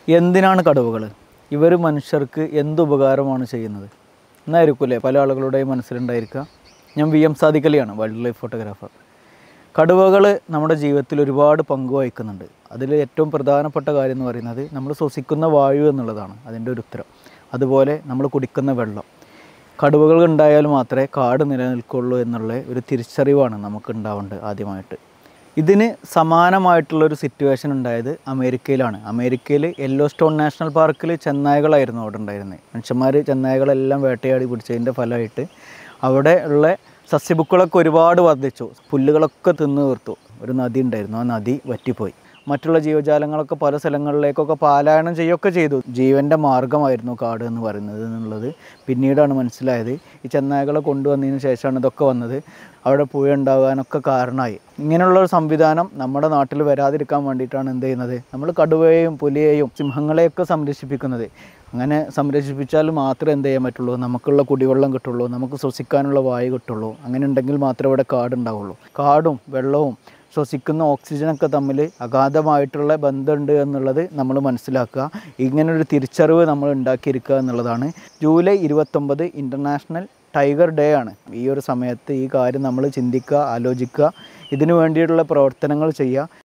എന്തിനാണ് കടുവകൾ ഇവർ മനുഷ്യർക്ക് എന്ത് ഉപകാരമാണ് ചെയ്യുന്നത് എന്നായിരിക്കുമല്ലേ പല ആളുകളുടെയും മനസ്സിലുണ്ടായിരിക്കുക ഞാൻ വി എം സാദിക്കലിയാണ് വൈൽഡ് ലൈഫ് ഫോട്ടോഗ്രാഫർ കടുവകൾ നമ്മുടെ ജീവിതത്തിൽ ഒരുപാട് പങ്ക് വഹിക്കുന്നുണ്ട് അതിൽ ഏറ്റവും പ്രധാനപ്പെട്ട കാര്യം എന്ന് പറയുന്നത് നമ്മൾ ശ്വസിക്കുന്ന വായു എന്നുള്ളതാണ് അതിൻ്റെ ഒരു ഉത്തരം അതുപോലെ നമ്മൾ കുടിക്കുന്ന വെള്ളം കടുവകൾ ഉണ്ടായാൽ മാത്രമേ കാട് നിലനിൽക്കുള്ളൂ എന്നുള്ള ഒരു തിരിച്ചറിവാണ് നമുക്ക് ഉണ്ടാവേണ്ടത് ആദ്യമായിട്ട് ഇതിന് സമാനമായിട്ടുള്ളൊരു സിറ്റുവേഷൻ ഉണ്ടായത് അമേരിക്കയിലാണ് അമേരിക്കയിൽ യെല്ലോ സ്റ്റോൺ നാഷണൽ പാർക്കിൽ ചെന്നായകളായിരുന്നു അവിടെ ഉണ്ടായിരുന്നത് മനുഷ്യന്മാർ ചെന്നായകളെല്ലാം വേട്ടയാടി പിടിച്ചതിൻ്റെ ഫലമായിട്ട് അവിടെ ഉള്ള സസ്യബുക്കുകളൊക്കെ ഒരുപാട് വർദ്ധിച്ചു പുല്ലുകളൊക്കെ തിന്നു തീർത്തു ഒരു നദി ഉണ്ടായിരുന്നു ആ നദി വറ്റിപ്പോയി മറ്റുള്ള ജീവജാലങ്ങളൊക്കെ പല സ്ഥലങ്ങളിലേക്കൊക്കെ പാലായനം ചെയ്യുകയൊക്കെ ചെയ്തു ജീവൻ്റെ മാർഗമായിരുന്നു കാട് എന്ന് പറയുന്നത് എന്നുള്ളത് പിന്നീടാണ് മനസ്സിലായത് ഈ ചെന്നായകളെ കൊണ്ടുവന്നതിന് ശേഷമാണ് ഇതൊക്കെ വന്നത് അവിടെ പുഴ ഉണ്ടാകാനൊക്കെ കാരണമായി ഇങ്ങനെയുള്ള ഒരു സംവിധാനം നമ്മുടെ നാട്ടിൽ വരാതിരിക്കാൻ വേണ്ടിയിട്ടാണ് എന്ത് ചെയ്യുന്നത് നമ്മൾ കടുവയെയും പുലിയെയും സിംഹങ്ങളെയൊക്കെ സംരക്ഷിപ്പിക്കുന്നത് അങ്ങനെ സംരക്ഷിപ്പിച്ചാൽ മാത്രമേ എന്ത് ചെയ്യാൻ പറ്റുള്ളൂ നമുക്കുള്ള കുടിവെള്ളം കിട്ടുള്ളൂ നമുക്ക് ശ്വസിക്കാനുള്ള വായു കിട്ടുള്ളൂ അങ്ങനെ ഉണ്ടെങ്കിൽ മാത്രമേ ഇവിടെ കാടുണ്ടാവുള്ളൂ കാടും വെള്ളവും ശ്വസിക്കുന്ന ഓക്സിജനൊക്കെ തമ്മിൽ അഗാധമായിട്ടുള്ള ബന്ധമുണ്ട് എന്നുള്ളത് നമ്മൾ മനസ്സിലാക്കുക ഇങ്ങനൊരു തിരിച്ചറിവ് നമ്മൾ ഉണ്ടാക്കിയിരിക്കുക എന്നുള്ളതാണ് ജൂലൈ ഇരുപത്തൊമ്പത് ഇൻ്റർനാഷണൽ ടൈഗർ ഡേ ആണ് ഈ ഒരു സമയത്ത് ഈ കാര്യം നമ്മൾ ചിന്തിക്കുക ആലോചിക്കുക ഇതിനു വേണ്ടിയിട്ടുള്ള പ്രവർത്തനങ്ങൾ ചെയ്യുക